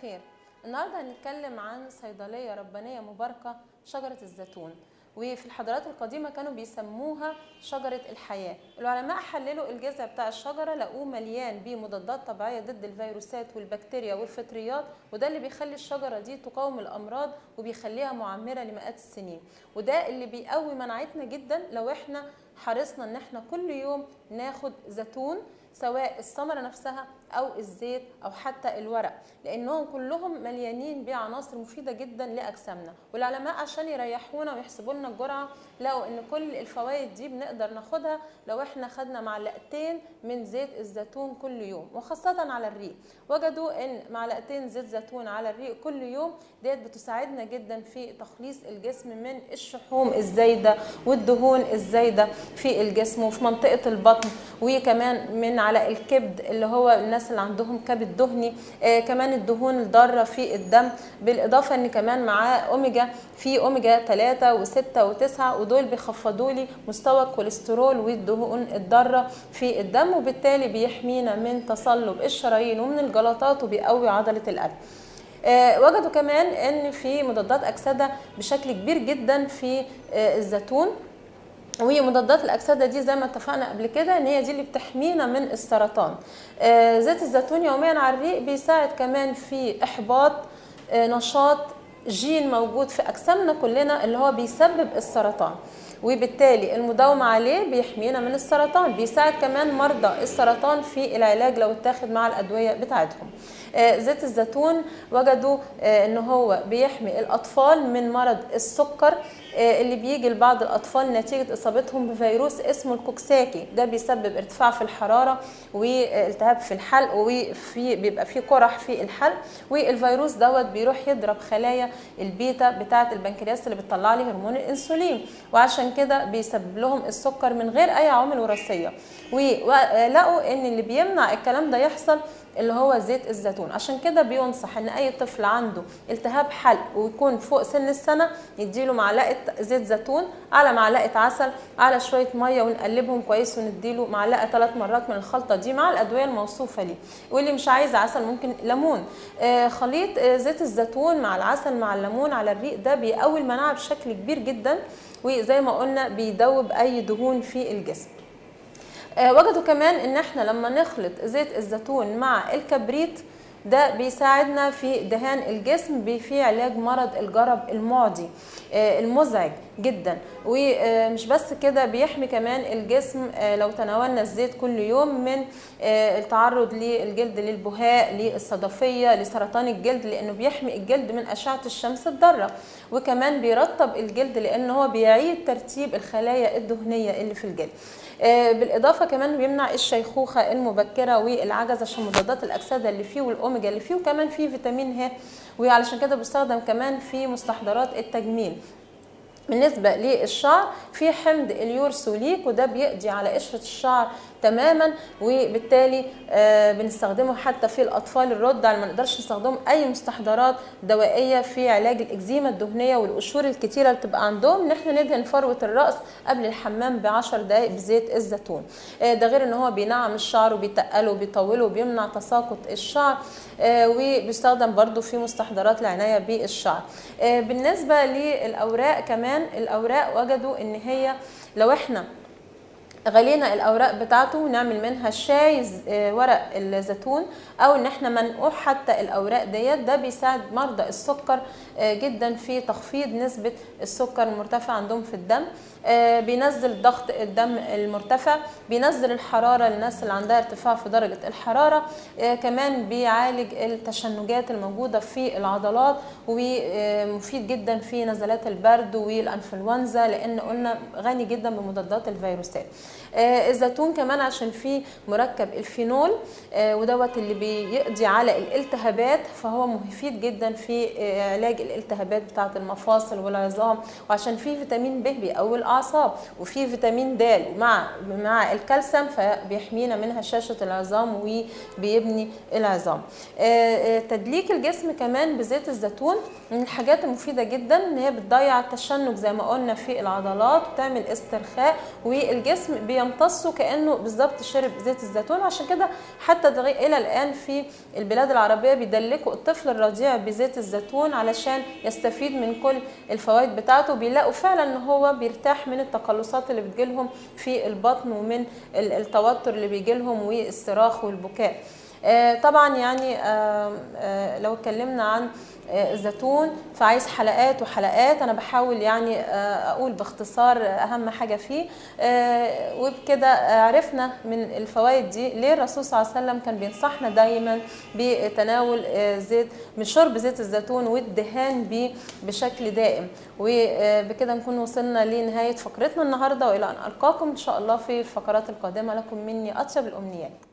الخير النهارده هنتكلم عن صيدليه ربانيه مباركه شجره الزيتون وفي الحضارات القديمه كانوا بيسموها شجره الحياه العلماء حللوا الجذع بتاع الشجره لقوه مليان بمضادات طبيعيه ضد الفيروسات والبكتيريا والفطريات وده اللي بيخلي الشجره دي تقاوم الامراض وبيخليها معمره لمئات السنين وده اللي بيقوي مناعتنا جدا لو احنا حرصنا ان احنا كل يوم ناخد زيتون سواء الثمرة نفسها أو الزيت أو حتى الورق لأنهم كلهم مليانين بعناصر مفيدة جدا لأجسامنا والعلماء عشان يريحونا ويحسبوا لنا الجرعة لقوا إن كل الفوائد دي بنقدر ناخدها لو إحنا خدنا معلقتين من زيت الزيتون كل يوم وخاصة على الريق وجدوا إن معلقتين زيت زيتون على الريق كل يوم ديت بتساعدنا جدا في تخليص الجسم من الشحوم الزايدة والدهون الزايدة في الجسم وفي منطقة البطن وكمان من على الكبد اللي هو الناس اللي عندهم كبد دهني آه كمان الدهون الضاره في الدم بالاضافه ان كمان معاه اوميجا في اوميجا 3 و6 و9 ودول بيخفضوا لي مستوى الكوليسترول والدهون الضاره في الدم وبالتالي بيحمينا من تصلب الشرايين ومن الجلطات وبيقوي عضله القلب آه وجدوا كمان ان في مضادات اكسده بشكل كبير جدا في آه الزيتون ومضادات الاكسده دي زي ما اتفقنا قبل كده ان هي دي اللي بتحمينا من السرطان آه زيت الزيتون يوميا على الريق بيساعد كمان في احباط آه نشاط جين موجود في اجسامنا كلنا اللي هو بيسبب السرطان وبالتالي المداومة عليه بيحمينا من السرطان بيساعد كمان مرضى السرطان في العلاج لو اتاخد مع الأدوية بتاعتهم آه زيت الزيتون وجدوا آه ان هو بيحمي الأطفال من مرض السكر آه اللي بيجي لبعض الأطفال نتيجة إصابتهم بفيروس اسمه الكوكساكي ده بيسبب ارتفاع في الحرارة والتهاب في الحلق وفي بيبقى فيه قرح في الحلق والفيروس دوت بيروح يضرب خلايا البيتا بتاعة البنكرياس اللي بتطلع لي هرمون الانسولين وعشان كده بيسبب لهم السكر من غير اي عوامل وراثيه ولقوا ان اللي بيمنع الكلام ده يحصل اللي هو زيت الزيتون عشان كده بينصح ان اي طفل عنده التهاب حلق ويكون فوق سن السنه يديله معلقه زيت زيتون على معلقه عسل على شويه ميه ونقلبهم كويس ونديله معلقه ثلاث مرات من الخلطه دي مع الادويه الموصوفه ليه واللي مش عايز عسل ممكن ليمون آه خليط آه زيت الزيتون مع العسل مع الليمون على الريق ده بيقوي المناعه بشكل كبير جدا وزي ما قلنا بيدوب اي دهون في الجسم آه وجدوا كمان ان احنا لما نخلط زيت الزيتون مع الكبريت ده بيساعدنا في دهان الجسم في علاج مرض الجرب المعدي آه المزعج جدا ومش بس كده بيحمي كمان الجسم آه لو تناولنا الزيت كل يوم من التعرض للجلد للبهاء للصدفيه لسرطان الجلد لانه بيحمي الجلد من اشعه الشمس الضاره وكمان بيرطب الجلد لان هو بيعيد ترتيب الخلايا الدهنيه اللي في الجلد بالاضافه كمان بيمنع الشيخوخه المبكره والعجز عشان مضادات الاكسده اللي فيه والاوميجا اللي فيه وكمان فيه فيتامين ه وعلشان كده بيستخدم كمان في مستحضرات التجميل بالنسبة للشعر في حمض اليورسوليك وده بيقضي على قشرة الشعر تماما وبالتالي آه بنستخدمه حتى في الاطفال الرضع ما نقدرش نستخدم اي مستحضرات دوائيه في علاج الاكزيما الدهنيه والقشور الكتيره اللي بتبقى عندهم ان احنا ندهن فروه الراس قبل الحمام ب 10 دقائق بزيت الزيتون آه ده غير ان هو بينعم الشعر وبيتقله وبيطوله وبيمنع تساقط الشعر آه وبيستخدم برده في مستحضرات العنايه بالشعر بالنسبه للاوراق كمان الاوراق وجدوا ان هي لو احنا غلينا الاوراق بتاعته ونعمل منها شاي ورق الزيتون او ان احنا منقوح حتى الاوراق ديت ده بيساعد مرضى السكر جدا في تخفيض نسبه السكر المرتفع عندهم في الدم بينزل ضغط الدم المرتفع بينزل الحراره للناس اللي عندها ارتفاع في درجه الحراره كمان بيعالج التشنجات الموجوده في العضلات ومفيد جدا في نزلات البرد والانفلونزا لان قلنا غني جدا بمضادات الفيروسات الزيتون كمان عشان فيه مركب الفينول ودوت اللي بيقضي على الالتهابات فهو مفيد جدا في علاج الالتهابات بتاعه المفاصل والعظام وعشان فيه فيتامين ب بيقوي الاعصاب وفيه فيتامين د مع مع الكالسيوم فبيحمينا من هشاشه العظام وبيبني العظام تدليك الجسم كمان بزيت الزيتون من الحاجات المفيده جدا ان هي بتضيع التشنج زي ما قلنا في العضلات وتعمل استرخاء والجسم بيمتصه كانه بالظبط شرب زيت الزيتون عشان كده حتى الى الان في البلاد العربيه بيدلكوا الطفل الرضيع بزيت الزيتون علشان يستفيد من كل الفوائد بتاعته بيلاقوا فعلا ان هو بيرتاح من التقلصات اللي بتجيلهم في البطن ومن التوتر اللي بيجيلهم والصراخ والبكاء طبعا يعني لو اتكلمنا عن الزيتون فعايز حلقات وحلقات انا بحاول يعني اقول باختصار اهم حاجه فيه وبكده عرفنا من الفوائد دي ليه الرسول صلى الله عليه وسلم كان بينصحنا دايما بتناول زيت من شرب زيت الزيتون والدهان بيه بشكل دائم وبكده نكون وصلنا لنهايه فقرتنا النهارده والى ان القاكم ان شاء الله في الفقرات القادمه لكم مني اطيب الامنيات